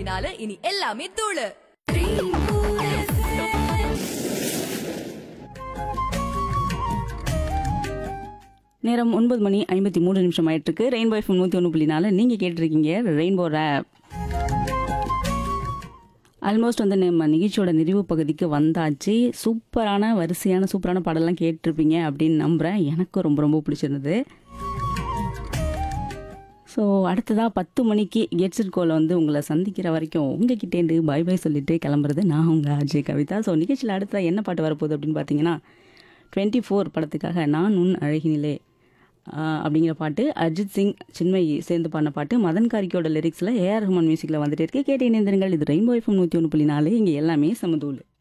புள்ளி நாலு இனி எல்லாமே தூளு நேரம் ஒன்பது மணி ஐம்பத்தி மூணு நிமிஷம் ஆயிட்டிருக்கு ரெயின்போ எஃப்எம் நூற்றி ஒன்று புள்ளி நாலு நீங்கள் கேட்டிருக்கீங்க ரெயின்போ ரேப் ஆல்மோஸ்ட் வந்து நம்ம நிகழ்ச்சியோட நிறைவு பகுதிக்கு வந்தாச்சு சூப்பரான வரிசையான சூப்பரான பாடலாம் கேட்டிருப்பீங்க அப்படின்னு நம்புகிறேன் எனக்கும் ரொம்ப ரொம்ப பிடிச்சிருந்தது ஸோ அடுத்ததாக பத்து மணிக்கு கெட்ஸிட் கோல வந்து உங்களை சந்திக்கிற வரைக்கும் உங்ககிட்டேருந்து பை பை சொல்லிட்டு கிளம்புறது நான் உங்கள் அஜய் கவிதா ஸோ நிகழ்ச்சியில் அடுத்ததாக என்ன பாட்டு வரப்போகுது அப்படின்னு பார்த்தீங்கன்னா டுவெண்ட்டி ஃபோர் படத்துக்காக நான் உன் அழகினிலே ஆஹ் அப்படிங்கிற பாட்டு அர்ஜித் சிங் சின்மயி சேர்ந்து பாடின பாட்டு மதன் காரிக்கோட லிரிக்ஸில் ஏஆர் ரஹ்மான் மியூசிக்கில் வந்துட்டு இருக்கு கேட்டு இணைந்திருங்கள் இது ரெயின்போ எஃப்எம் நூற்றி ஒன்று புள்ளி நாலு இங்கே எல்லாமே சமதூள்